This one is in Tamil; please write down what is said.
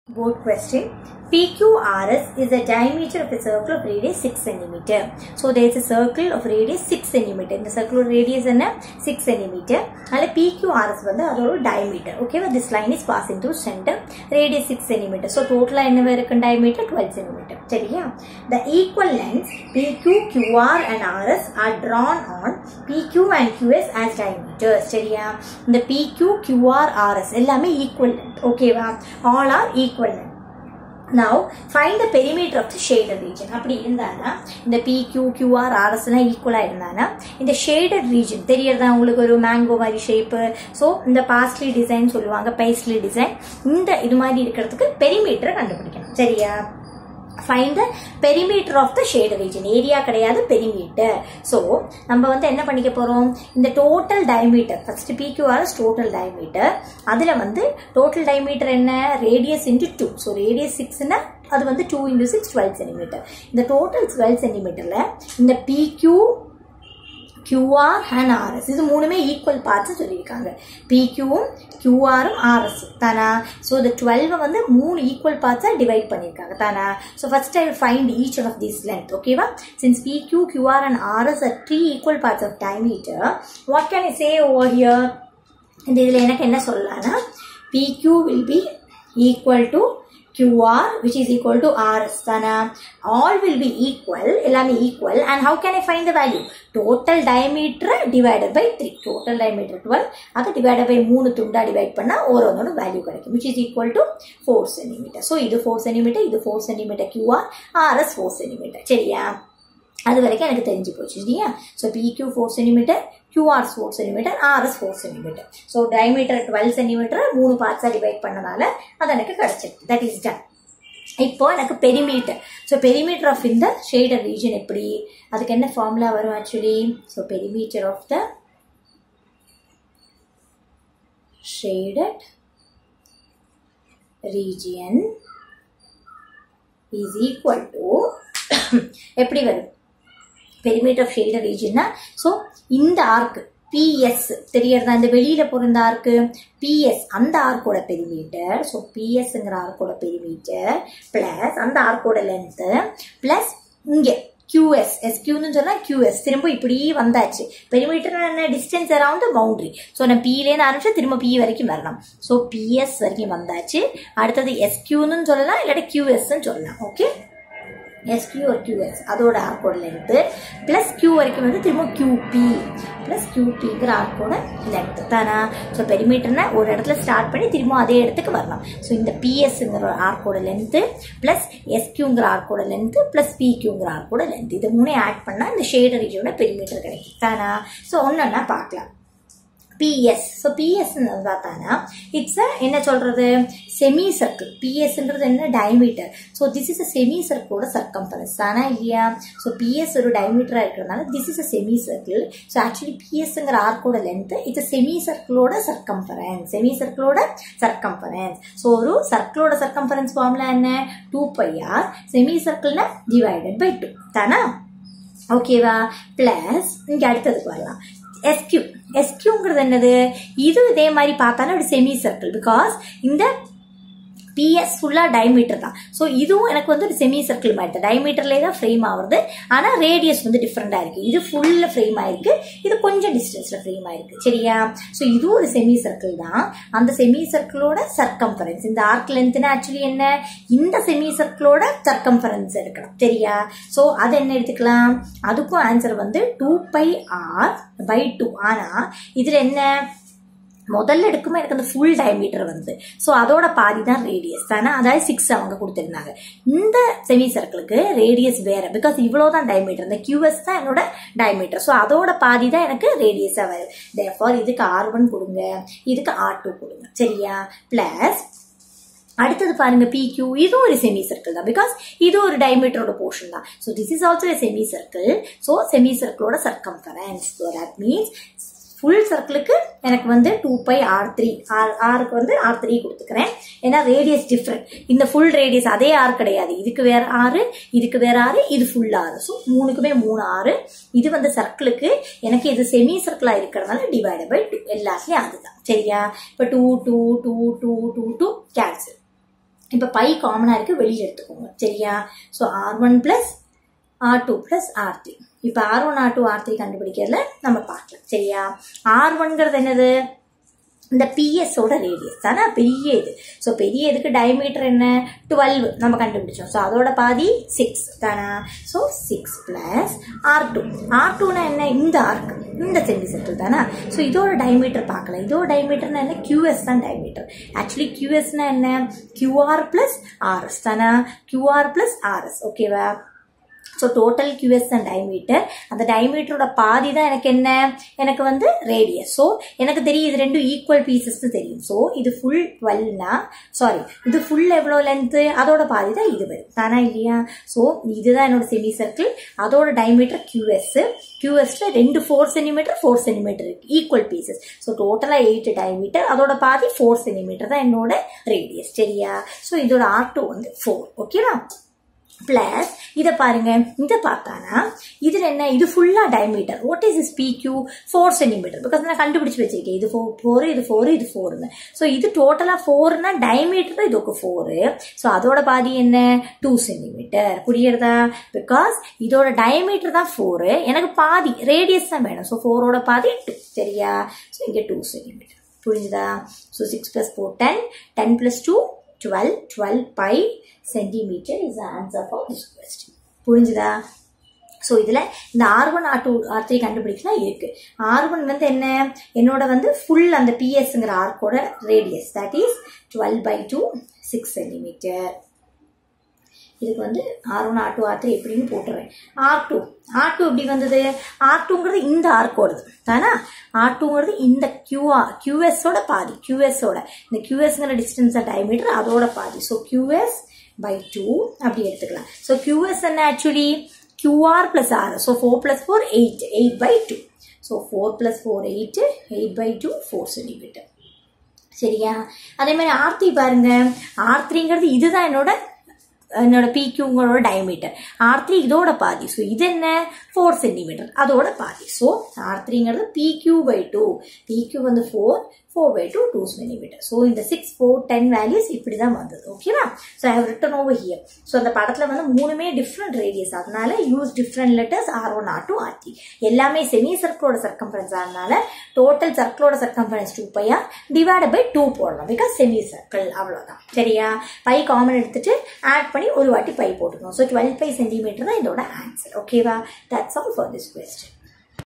Board question. PQRS is the diameter of a circle of radius 6 centimeter. So there is a circle of radius 6 centimeter. இந்த circle radius என்ன 6 centimeter. அதில் PQRS வந்து அதோட diameter. Okay, but this line is passing through center. Radius 6 centimeter. So total என்ன இருக்கும் diameter 12 centimeter. சரியா? The equal lengths PQ, QR and RS are drawn on PQ and QS as diameters. சரியா? இந்த PQ, QR, RS எல்லாமே equal length. ஓகேவா? All are equal length. Now, find the perimeter of the shaded region. அப்படி இருந்தானா இந்த PQ, QR, RS எல்லாம் ஈக்குவலாக இருந்தானா இந்த ஷேடட் ரீஜன் தெரியறதா உங்களுக்கு ஒரு மேங்கோ மாதிரி ஷேப்பு ஸோ இந்த பாஸ்லி டிசைன் சொல்லுவாங்க பைஸ்லி டிசைன் இந்த இது மாதிரி இருக்கிறதுக்கு பெரிமீட்டரை கண்டுபிடிக்கணும் சரியா find the perimeter of the shade region area கிடையாது பெரிமீட்டர் ஸோ நம்ம வந்து என்ன பண்ணிக்க போகிறோம் இந்த total diameter first PQRS total diameter அதில் வந்து டோட்டல் டயமீட்டர் என்ன radius into two so radius சிக்ஸ்னா அது வந்து two into six twelve centimetre இந்த டோட்டல் டுவெல் சென்டிமீட்டரில் இந்த பிக்யூ கியூஆர் அண்ட் ஆர்எஸ் இது மூணுமே ஈக்குவல் பார்ட்ஸ் சொல்லியிருக்காங்க பிக்யூவும் கியூஆரும் ஆர்எஸ் தானா ஸோ இந்த டுவெல்வை வந்து மூணு ஈக்குவல் பார்ட்ஸாக டிவைட் பண்ணியிருக்காங்க தானா so first I find each of this length ஓகேவா since PQ QR and RS are three equal parts of diameter what can I say over here இந்த இதில் எனக்கு என்ன சொல்லலாம்னா PQ will be equal to QR which is equal to RS தானா all will be equal எல்லாமே equal and how can I find the value total diameter divided by 3 total diameter 12 அதை divided by 3 துண்டா divide பண்ணா ஒரு ஒன்னோட வேல்யூ கிடைக்கும் which is equal to 4 cm so இது 4 cm இது 4 cm QR RS 4 cm சரியா அது வரைக்கும் எனக்கு தெரிஞ்சு போச்சு இல்லையா so PQ four centimetre QR four centimetre RS four centimetre so diameter twelve centimetre மூணு பார்ட்ஸாக டிவைட் பண்ணனால அது எனக்கு கிடைச்சிருக்கு தட் இஸ் டன் இப்போ எனக்கு பெரிமீட்டர் ஸோ பெரிமீட்டர் ஆஃப் இந்த ஷேடர் ரீஜன் எப்படி அதுக்கு என்ன ஃபார்முலா வரும் actually so perimeter of the shaded region is equal to எப்படி வரும் பெரிமீட்டர் ஆஃப் ஷேடட் ரீஜன்னா ஸோ இந்த ஆர்க்கு பிஎஸ் தெரியறதா இந்த வெளியில போகிற ஆர்க்கு பிஎஸ் அந்த ஆர்க்கோட பெரிமீட்டர் ஸோ பிஎஸ்ங்கிற ஆர்க்கோட பெரிமீட்டர் பிளஸ் அந்த ஆர்க்கோட லென்த்து பிளஸ் இங்கே கியூஎஸ் எஸ்கியூன்னு சொன்னால் கியூஎஸ் திரும்ப இப்படி வந்தாச்சு பெரிமீட்டர் என்ன டிஸ்டன்ஸ் அரவுண்ட் பவுண்டரி ஸோ நான் பிலேருந்து ஆரம்பிச்சு திரும்ப பி வரைக்கும் வரலாம் ஸோ பிஎஸ் வரைக்கும் வந்தாச்சு அடுத்தது எஸ்கியூன்னு சொல்லலாம் இல்லாட்டி கியூஎஸ்ன்னு சொல்லலாம் ஓகே எஸ்கியூ ஒரு கியூஎஸ் அதோட ஆர்க்கோட லென்த்து ப்ளஸ் கியூ வரைக்கும் வந்து திரும்ப கியூபி ப்ளஸ் கியூபிங்கிற ஆர்க்கோட லென்த்து தானா ஸோ பெரிமீட்டர்னா ஒரு இடத்துல ஸ்டார்ட் பண்ணி திரும்ப அதே இடத்துக்கு வரலாம் ஸோ இந்த பிஎஸ்ங்கிற ஆர்க்கோட லென்த்து ப்ளஸ் எஸ்கியூங்கிற ஆர்க்கோட லென்த்து ப்ளஸ் பிக்யூங்கிற ஆர்க்கோட லென்த் இது மூணே ஆட் பண்ணால் இந்த ஷேடர் ரீஜனோட பெரிமீட்டர் கிடைக்கும் தானா ஸோ ஒன்று பார்க்கலாம் பிஎஸ் ஸோ பிஎஸ் பார்த்தானா இட்ஸ் என்ன சொல்றது செமி சர்க்கிள் பிஎஸ்ன்றது என்ன diameter so this is a semi சர்க்கிளோட சர்க்கம்பரன்ஸ் தானா இல்லையா ஸோ பிஎஸ் ஒரு டயமீட்டராக இருக்கிறதுனால this is a semi circle so actually பிஎஸ்ங்கிற ஆர்க்கோட லென்த் இட்ஸ் செமி சர்க்கிளோட சர்க்கம்பரன்ஸ் செமி சர்க்கிளோட சர்க்கம்பரன்ஸ் ஸோ ஒரு சர்க்கிளோட சர்க்கம்பரன்ஸ் ஃபார்முலா என்ன டூ பை ஆர் செமி சர்க்கிள்னா டிவைடட் பை டூ தானா ஓகேவா பிளஸ் இங்கே அடுத்ததுக்கு வரலாம் எஸ்கியூ எஸ்கியூங்கிறது என்னது இது இதே மாதிரி பார்த்தாலும் ஒரு செமி சர்க்கிள் பிகாஸ் இந்த பிஎஸ் ஃபுல்லாக டைமீட்டர் தான் ஸோ இதுவும் எனக்கு வந்து ஒரு செமி சர்க்கிள் மாதிரி தான் டைமீட்டர்லேயே தான் ஃப்ரேம் ஆகுறது ஆனால் ரேடியஸ் வந்து டிஃப்ரெண்ட்டாக இருக்குது இது ஃபுல்லில் ஃப்ரேம் ஆயிருக்கு இது கொஞ்சம் டிஸ்டன்ஸில் ஃப்ரேம் ஆயிருக்கு சரியா ஸோ இதுவும் ஒரு செமி சர்க்கிள் தான் அந்த செமி சர்க்கிளோட சர்க்கம்ஃபரன்ஸ் இந்த ஆர்க் லென்த்னா ஆக்சுவலி என்ன இந்த செமி சர்க்கிளோட சர்க்கம்ஃபரன்ஸ் எடுக்கலாம் சரியா ஸோ அது என்ன எடுத்துக்கலாம் அதுக்கும் ஆன்சர் வந்து two pi R by two ஆனால் இதில் என்ன முதல்ல எடுக்குமே எனக்கு அந்த ஃபுல் டயமீட்டர் வந்து ஸோ அதோட பாதி தான் ரேடியஸ் தானே அதாவது சிக்ஸ் அவங்க கொடுத்துருந்தாங்க இந்த செமி சர்க்கிளுக்கு ரேடியஸ் வேற பிகாஸ் இவ்வளோ தான் டயமீட்டர் இந்த கியூஎஸ் தான் என்னோட டயமீட்டர் ஸோ அதோட பாதி தான் எனக்கு ரேடியஸாக வரும் தேர்ஃபார் இதுக்கு ஆர் ஒன் கொடுங்க இதுக்கு ஆர் டூ கொடுங்க சரியா ப்ளஸ் அடுத்தது பாருங்க பிக்யூ இதுவும் ஒரு செமி சர்க்கிள் தான் பிகாஸ் இது ஒரு டைமீட்டரோட போர்ஷன் தான் so this is also semi circle so semi சர்க்கிளோட circumference so that means full சர்க்கிளுக்கு எனக்கு வந்து two pi R three R ஆருக்கு வந்து ஆர் த்ரீ கொடுத்துக்கிறேன் ஏன்னா ரேடியஸ் டிஃப்ரெண்ட் இந்த ஃபுல் ரேடியஸ் அதே ஆர் கிடையாது இதுக்கு வேற ஆறு இதுக்கு வேற ஆறு இது ஃபுல் ஆறு ஸோ மூணுக்குமே மூணு ஆறு இது வந்து சர்க்கிளுக்கு எனக்கு இது செமி சர்க்கிளாக இருக்கிறதுனால டிவைட் பை டூ எல்லாத்துலேயும் அதுதான் சரியா இப்போ two two two two two two cancel இப்போ பை காமனாக இருக்குது வெளியில் எடுத்துக்கோங்க சரியா so R one plus R two plus R three இப்போ R one R two R three கண்டுபிடிக்கிறதுல நம்ம பார்க்கலாம் சரியா ஆர் ஒன்ங்கிறது என்னது இந்த பிஎஸோட ரேடியஸ் தானே பெரிய இது ஸோ பெரிய இதுக்கு டயமீட்டர் என்ன டுவெல் நம்ம கண்டுபிடிச்சோம் ஸோ அதோட பாதி சிக்ஸ் தானே so six plus R two R டூனா என்ன இந்த ஆர்க் இந்த செமி சர்க்கிள் தானே ஸோ இதோட டயமீட்டர் பார்க்கலாம் இதோட டயமீட்டர்னா என்ன கியூஎஸ் தான் டயமீட்டர் ஆக்சுவலி கியூஎஸ்னா என்ன கியூஆர் ப்ளஸ் ஆர்எஸ் தானே கியூஆர் ப்ளஸ் ஆர்எஸ் ஓகேவா so total QS and diameter அந்த டயமீட்டரோட பாதி தான் எனக்கு என்ன எனக்கு வந்து ரேடியஸ் ஸோ எனக்கு தெரியும் இது ரெண்டும் ஈக்குவல் பீசஸ்னு தெரியும் ஸோ இது ஃபுல் டுவெல்னா சாரி இது ஃபுல் எவ்வளோ லென்த்து அதோட பாதி தான் இது வரும் தானா இல்லையா ஸோ இதுதான் என்னோட செமி சர்க்கிள் அதோட டயமீட்டர் கியூஎஸ் கியூஎஸ்ல ரெண்டு ஃபோர் சென்டிமீட்டர் ஃபோர் சென்டிமீட்டர் இருக்கு ஈக்குவல் பீசஸ் ஸோ டோட்டலாக எயிட் டயமீட்டர் அதோட பாதி ஃபோர் சென்டிமீட்டர் தான் என்னோட ரேடியஸ் சரியா ஸோ இதோட ஆர் டூ வந்து ஃபோர் ஓகேவா பிளஸ் இதை பாருங்க இதை பார்த்தானா இதில் என்ன இது ஃபுல்லாக diameter what is is PQ four centimetre because நான் கண்டுபிடிச்சு வச்சிருக்கேன் இது ஃபோர் ஃபோர் இது ஃபோர் இது ஃபோர்னு ஸோ இது டோட்டலாக ஃபோர்னா டயமீட்டர் தான் இதுக்கு ஃபோரு ஸோ அதோட பாதி என்ன டூ சென்டிமீட்டர் புரியுறதா பிகாஸ் இதோட டயமீட்டர் தான் ஃபோரு எனக்கு பாதி ரேடியஸ் தான் வேணும் ஸோ ஃபோரோட பாதி டூ சரியா ஸோ இங்கே டூ சென்டிமீட்டர் புரிஞ்சுதா so six plus four ten ten plus two twelve twelve by centimetre is answer for this question புரிஞ்சுதா ஸோ இதில் இந்த R one R two R three கண்டுபிடிக்கலாம் இருக்கு ஆர் ஒன் வந்து என்ன என்னோட வந்து ஃபுல் அந்த பிஎஸ்ங்கிற ஆர்க்கோட radius that is twelve by two six centimetre இதுக்கு வந்து R one R two R three எப்படின்னு போட்டுருவேன் ஆர் டூ ஆர் டூ எப்படி வந்தது ஆர் டூங்கிறது இந்த ஆர்க்கோடது தானே ஆர் டூங்கிறது இந்த கியூஆர் கியூஎஸோட பாதி கியூஎஸோட இந்த கியூஎஸ்ங்கிற டிஸ்டன்ஸ் டயமீட்டர் அதோட பாதி ஸோ கியூஎஸ் பை டூ அப்படி எடுத்துக்கலாம் ஸோ கியூஎஸ் என்ன actually QR plus R so four plus four eight eight by two so four plus four eight eight by two four centimetre சரியா அதே மாதிரி ஆர்த்தி பாருங்க ஆர்த்ரிங்கிறது இதுதான் என்னோட என்னோட பிக்யூங்களோட டயமீட்டர் ஆர் த்ரீ இதோட பாதி ஸோ இது என்ன ஃபோர் சென்டிமீட்டர் அதோட பாதி ஸோ ஆர் த்ரீங்கிறது பிக்யூ பை டூ பிக்யூ வந்து four four by two two centimetre so இந்த சிக்ஸ் ஃபோர் டென் வேல்யூஸ் இப்படி தான் வந்தது ஓகேவா so I have written over here so அந்த படத்தில் வந்து மூணுமே டிஃப்ரெண்ட் ரேடியஸ் அதனால use different letters R one R two R three எல்லாமே செமி சர்க்கிளோட சர்க்கம்ஃபரன்ஸ் அதனால டோட்டல் சர்க்கிளோட சர்க்கம்ஃபரன்ஸ் டூ பையா டிவைட் பை டூ போடணும் பிகாஸ் செமி சர்க்கிள் அவ்வளோதான் சரியா பை காமன் எடுத்துட்டு ஆட் பண்ணி ஒரு வாட்டி பை போட்டுக்கணும் ஸோ டுவெல் பை சென்டிமீட்டர் தான் இதோட ஆன்சர் ஓகேவா that's all for this question